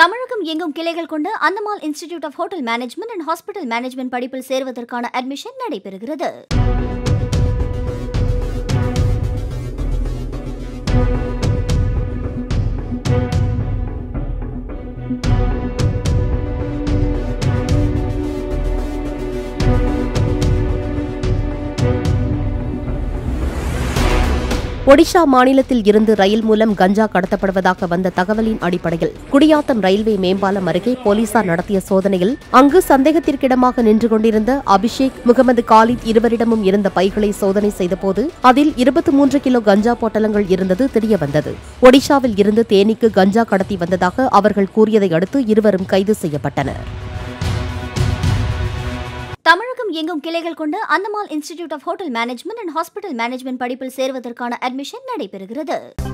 தமிழகம் எங்கும் கிளைகள் கொண்ட Anthamal institute of hotel management and hospital management படிப்பில் சேருவதற்கான அட்மிஷன் நடைபெறுகிறது ஒடிஷா மாநிலத்தில் இருந்து ரயில் மூலம் கஞ்சா கடத்தப்படுவதாக வந்த தகவலின் அடிப்படையில் குடியாத்தம் ரயில்வே மேம்பாலம் அருகே போலீசார் நடத்திய சோதனையில் அங்கு சந்தேகத்திற்கிடமாக நின்று கொண்டிருந்த அபிஷேக் முகமது காலித் இருவரிடமும் இருந்த பைகளை சோதனை செய்தபோது அதில் இருபத்தி மூன்று கிலோ கஞ்சா பொட்டலங்கள் இருந்தது தெரியவந்தது ஒடிஷாவில் இருந்து தேனிக்கு கஞ்சா கடத்தி வந்ததாக அவர்கள் கூறியதை அடுத்து இருவரும் கைது செய்யப்பட்டனர் தமிழகம் எங்கும் கிளைகள் கொண்ட Anthamal institute of hotel management and hospital management படிப்பில் சேருவதற்கான அட்மிஷன் நடைபெறுகிறது